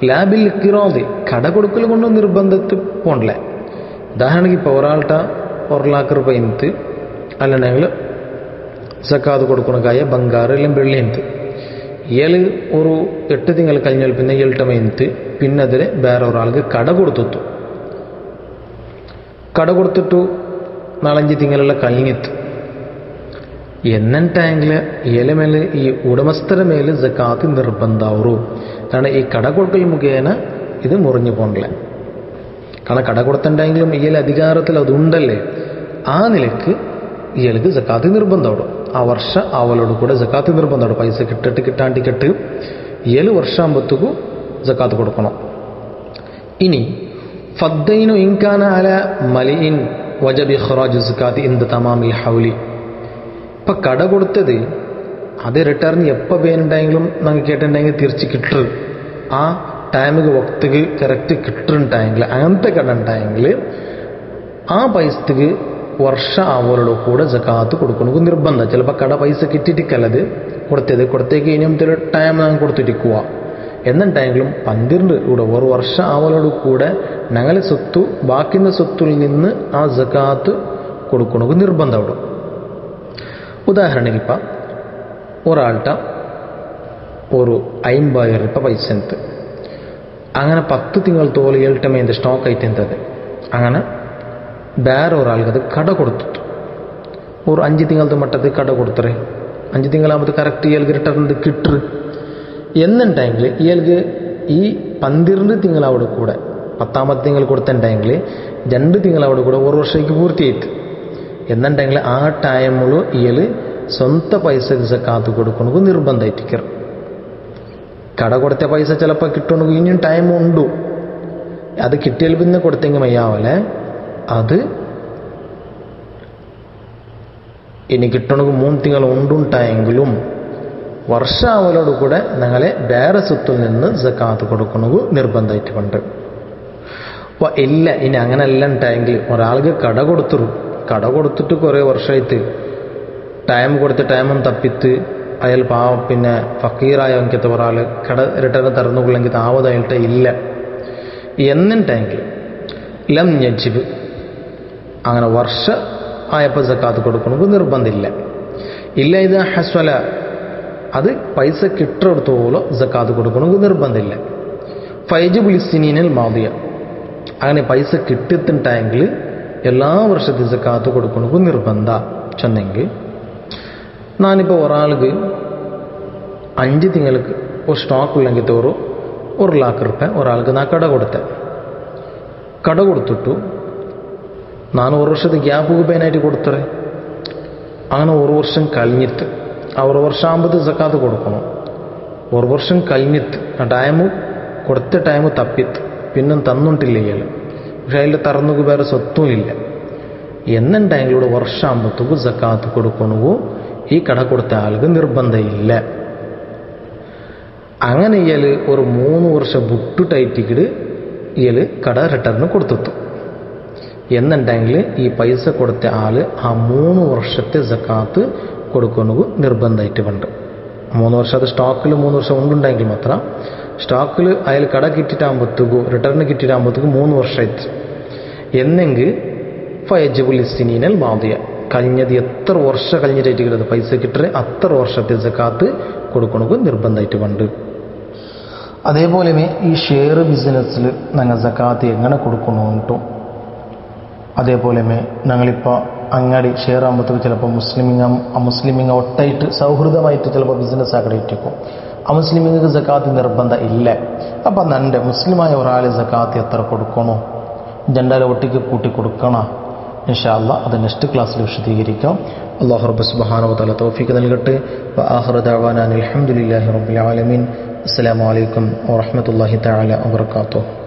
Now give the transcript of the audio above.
ലാബിൽ ഇക്കിറോതി കട കൊടുക്കൽ കൊണ്ട് നിർബന്ധത്തിൽ പോണ്ടല്ലേ ഉദാഹരണക്ക് ഇപ്പോൾ ഒരാൾട്ട ഒരു ലാക്ക് രൂപ ಇಂತು അല്ലെന്നെങ്കിൽ സക്കാത്ത് കൊടുക്കണ കായ ಬಂಗಾರ ಇಲ್ಲ ಬೆಳ್ಳಿ ಇಂತು ഇയാൾ ഒരു എട്ട് തിങ്കൾ കഴിഞ്ഞാൽ പിന്നെ ഇയാളുടെ മെയിൻത്ത് പിന്നെ അതിൽ വേറെ ഒരാൾക്ക് കട കൊടുത്തു കട കൊടുത്തിട്ടു നാലഞ്ച് തിങ്കളുള്ള കഴിഞ്ഞെത്തു എന്നിട്ടെങ്കിൽ ഇയാളെ മേലെ ഈ ഉടമസ്ഥരുടെ മേലെ ജക്കാത്ത് നിർബന്ധാവറു കാരണം ഈ കട കൊടുക്കൽ മുഖേന ഇത് മുറിഞ്ഞു പോകണില്ല കാരണം കട കൊടുത്തിട്ടുണ്ടെങ്കിലും ഇയാൾ അധികാരത്തിൽ അതുണ്ടല്ലേ ആ നിലക്ക് ഇയാൾക്ക് ജക്കാത്ത് നിർബന്ധമാവും ആ വർഷ അവളോട് കൂടെ ജക്കാത്ത് നിർബന്ധമാണ് പൈസ കിട്ടിട്ട് കിട്ടാണ്ടി കെട്ട് ഏഴ് വർഷാകുമ്പോഴത്തേക്കും ജക്കാത്ത് കൊടുക്കണം ഇനി ഫദ്ദൈനു ഇൻകാന അല മലിഇൻ വജബി ഖറാജ് സക്കാത്ത് ഇന്ത് തമാമിൽ ഹൗലി ഇപ്പം കട കൊടുത്തത് അത് റിട്ടേൺ എപ്പോൾ പേരുണ്ടെങ്കിലും നമുക്ക് കേട്ടിട്ടുണ്ടെങ്കിൽ തിരിച്ച് കിട്ടും ആ ടൈമിക്ക് വക്തിക്ക് കറക്റ്റ് കിട്ടുന്നുണ്ടായെങ്കിൽ അങ്ങനത്തെ കട ഉണ്ടായെങ്കിൽ ആ പൈസക്ക് വർഷ ആവലോട് കൂടെ ജക്കാത്ത് കൊടുക്കണമെങ്കിൽ നിർബന്ധം ചിലപ്പോൾ കട പൈസ കിട്ടിയിട്ടിക്കല്ലത് കൊടുത്തത് കൊടുത്തേക്ക് ഇനിയും ചില ടൈം ഞാൻ കൊടുത്തിട്ടിക്കുക എന്നുണ്ടെങ്കിലും പന്തിരണ്ട് കൂടെ ഒരു വർഷം ആവലോട് കൂടെ ഞങ്ങളെ സ്വത്തു ബാക്കിന്റെ സ്വത്തിൽ നിന്ന് ആ ജക്കാത്ത് കൊടുക്കണമെങ്കിൽ നിർബന്ധം അവിടെ ഉദാഹരണക്ക് ഇപ്പം ഒരാൾട്ട ഒരു അമ്പതിനായിരം രൂപ പൈസ എന്ത് അങ്ങനെ പത്ത് തിങ്കൾ തോല് ഏഴ് മേന്ത് സ്റ്റോക്ക് ആയിട്ട് എന്തത് അങ്ങനെ ಬೇರೆ ഒരാൾക്ക് അത് കട കൊടുത്തു ഒരു അഞ്ച് തിങ്കളത്തെ മട്ടത്ത് കട കൊടുത്തറേ അഞ്ച് തിങ്കളാകുമ്പോൾ കറക്റ്റ് ഇയാൾക്ക് റിട്ടേൺ കിട്ടു എന്നുണ്ടെങ്കിൽ ഇയാൾക്ക് ഈ പന്തിരണ്ട് തിങ്കൾ അവിടെ കൂടെ പത്താമത്തെ തിങ്കൾ കൊടുത്തിട്ടുണ്ടെങ്കിൽ രണ്ട് തിങ്കൾ അവിടെ കൂടെ ഒരു വർഷത്തേക്ക് പൂർത്തിയായിട്ട് എന്നുണ്ടെങ്കിൽ ആ ടൈമിൽ ഇയാൾ സ്വന്തം പൈസക്ക് സക്കാത്ത് കൊടുക്കണമെങ്കിൽ നിർബന്ധമായിട്ടിരിക്കണം കട കൊടുത്ത പൈസ ചിലപ്പോൾ കിട്ടണമെങ്കിൽ ഇനിയും ടൈം ഉണ്ടു അത് കിട്ടിയാൽ പിന്നെ കൊടുത്തെങ്കിൽ മയ്യാവല്ലേ അത് ഇനി കിട്ടണമെങ്കിൽ മൂന്ന് തിങ്കൾ ഉണ്ടുണ്ടായെങ്കിലും വർഷാവലോട് കൂടെ ഞങ്ങളെ വേറെ സ്വത്തിൽ നിന്ന് ജക്കാത്ത് കൊടുക്കണമെങ്കിൽ നിർബന്ധമായിട്ട് പണ്ട് അപ്പോൾ ഇല്ല ഇനി അങ്ങനെ അല്ല ഉണ്ടായെങ്കിൽ ഒരാൾക്ക് കട കൊടുത്തിരു കട കൊടുത്തിട്ട് കുറേ വർഷമായിട്ട് ടൈം കൊടുത്ത് ടൈമും തപ്പിത്ത് അയാൾ പാവ പിന്നെ ഫക്കീറായ എനിക്കത്തെ ഒരാൾ കട റിട്ടേൺ തരുന്നുകൊള്ളെങ്കിൽ താവതായിട്ട് ഇല്ല എന്നുണ്ടെങ്കിൽ ലം ഞജിബ് അങ്ങനെ വർഷ ആയപ്പോൾ സക്കാത്ത് കൊടുക്കണമെങ്കിൽ നിർബന്ധമില്ല ഇല്ല ഇത് ഹസ്വല അത് പൈസ കിട്ടിടത്തോളം സക്കാത്ത് കൊടുക്കണമെങ്കിൽ നിർബന്ധമില്ല ഫൈജ് ബുലിസിനീനിൽ മാതിയ അങ്ങനെ പൈസ കിട്ടിയിട്ടുണ്ടെങ്കിൽ എല്ലാ വർഷത്തെ സക്കാത്ത് കൊടുക്കണമെങ്കിൽ നിർബന്ധ ചെന്നെങ്കിൽ ഞാനിപ്പോൾ ഒരാൾക്ക് അഞ്ച് തിങ്ങൾക്ക് ഒരു സ്റ്റോക്ക് ഉള്ളെങ്കിൽ തോറും ഒരു ലാക്ക് റുപ്യ ഒരാൾക്ക് നാ കട കൊടുത്തേ കട കൊടുത്തിട്ടു ನಾನು ഒരു വർഷത്തെ ഗ്യാപ്പ് കുപ്പേനായിട്ട് കൊടുത്തറേ അങ്ങനെ ഒരു വർഷം കഴിഞ്ഞിട്ട് ആ ഒരു വർഷം ആകുമ്പോൾ സക്കാത്ത് കൊടുക്കണം ഒരു വർഷം കഴിഞ്ഞിട്ട് ആ ടൈമ് കൊടുത്ത ടൈം തപ്പിത്ത് പിന്നെ തന്നിട്ടില്ല ഇയാൾ പക്ഷെ അതിൽ തറന്നുക്ക് വേറെ സ്വത്തും ഇല്ല എന്നുണ്ടെങ്കിലൂടെ വർഷാകുമ്പോഴത്തേക്ക് സക്കാത്ത് കൊടുക്കണവോ ഈ കട കൊടുത്ത ആൾക്ക് നിർബന്ധമില്ല അങ്ങനെ ഇയാൾ ഒരു മൂന്ന് വർഷം ബുട്ടുടൈറ്റിക്കിട് ഇയാൾ കട റിട്ടേൺ കൊടുത്തു എന്നുണ്ടെങ്കിൽ ഈ പൈസ കൊടുത്ത ആള് ആ മൂന്ന് വർഷത്തെ സക്കാത്ത് കൊടുക്കുന്നത് നിർബന്ധമായിട്ട് ഉണ്ട് മൂന്ന് വർഷം അത് സ്റ്റോക്കിൽ മൂന്ന് വർഷം ഉണ്ടുണ്ടെങ്കിൽ മാത്രം സ്റ്റോക്കിൽ അയാൾ കട കിട്ടിയിട്ടാകുമ്പോഴത്തേക്കും റിട്ടേൺ കിട്ടിയിട്ടാകുമ്പോഴത്തേക്കും മൂന്ന് വർഷമായിട്ട് എന്നെങ്കിൽ ഫയജബുൽ ഇസ്തിനീനൽ മാതിയ കഴിഞ്ഞത് എത്ര വർഷം കഴിഞ്ഞിട്ടായിട്ട് കിട്ടുന്നത് പൈസ കിട്ടുന്നത് അത്ര വർഷത്തെ സക്കാത്ത് കൊടുക്കണമെങ്കിൽ നിർബന്ധമായിട്ട് ഉണ്ട് അതേപോലെ ഈ ഷെയർ ബിസിനസ്സിൽ ഞങ്ങൾ സക്കാത്ത് എങ്ങനെ കൊടുക്കണമെന്നിട്ടും അതേപോലെ ഞങ്ങളിപ്പോൾ അങ്ങാടി ഷെയർ ആകുമ്പോഴത്തേക്ക് ചിലപ്പോൾ മുസ്ലിമിങ് അമുസ്ലിമിങ് ഒട്ടായിട്ട് സൗഹൃദമായിട്ട് ചിലപ്പോൾ ബിസിനസ് ആഗ്രഹിക്കും അമുസ്ലിമിങ്ങൾക്ക് സക്കാത്ത് നിർബന്ധം ഇല്ല അപ്പം നൻ്റെ മുസ്ലിമായ ഒരാൾ സക്കാത്ത് എത്ര കൊടുക്കണോ ജണ്ടാലെ ഒട്ടിക്ക് കൂട്ടി കൊടുക്കണോ ഇൻഷാല്ല അത് നെക്സ്റ്റ് ക്ലാസ്സിൽ വിശദീകരിക്കാം അള്ളാഹു റബ്ബ് സുബ്ഹാനഹു വതആല തൗഫീഖ് നൽകട്ടെ വആഖിറു ദഅവാനാ അൽഹംദുലില്ലാഹി റബ്ബിൽ ആലമീൻ അസ്സലാമു അലൈക്കും വറഹ്മത്തുള്ളാഹി തആല വബറകാതുഹു